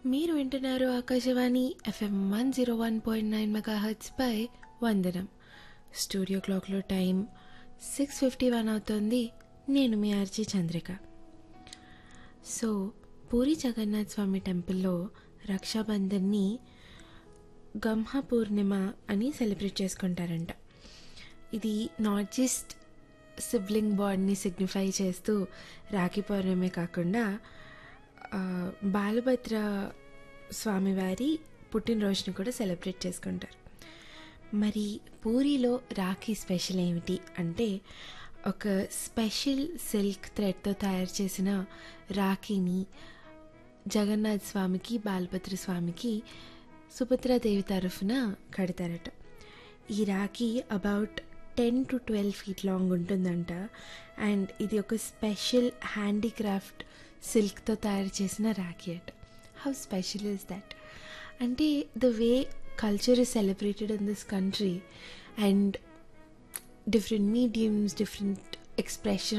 మీరు వింటున్నారు ఆకాశవాణి FM one zero one point nine mega పై వందనం స్టూడియో క్లాక్లో టైం సిక్స్ ఫిఫ్టీ వన్ అవుతుంది నేను మీ ఆర్జీ చంద్రిక సో పూరి జగన్నాథ్ స్వామి టెంపుల్లో రక్షాబంధన్ని గంహ పూర్ణిమ అని సెలబ్రేట్ చేసుకుంటారంట ఇది నాట్ జస్ట్ సిబ్లింగ్ బాండ్ని సిగ్నిఫై చేస్తూ రాఖీ పౌర్ణమే కాకుండా ఆ, బాలభద్ర స్వామివారి పుట్టినరోజుని కూడా సెలబ్రేట్ చేసుకుంటారు మరి పూరిలో రాఖీ స్పెషల్ ఏమిటి అంటే ఒక స్పెషల్ సిల్క్ థ్రెడ్తో తయారు చేసిన రాఖీని జగన్నాథ్ స్వామికి బాలభద్ర స్వామికి సుభద్రాదేవి తరఫున కడతారట ఈ Rakhi about ten to twelve feet long ఉంటుందంట అండ్ ఇది ఒక స్పెషల్ హ్యాండీక్రాఫ్ట్ సిల్క్తో తయారు చేసిన రాఖీ అట హౌ స్పెషల్ ఇస్ దట్ అంటే the way culture is celebrated in this country and different mediums, different expression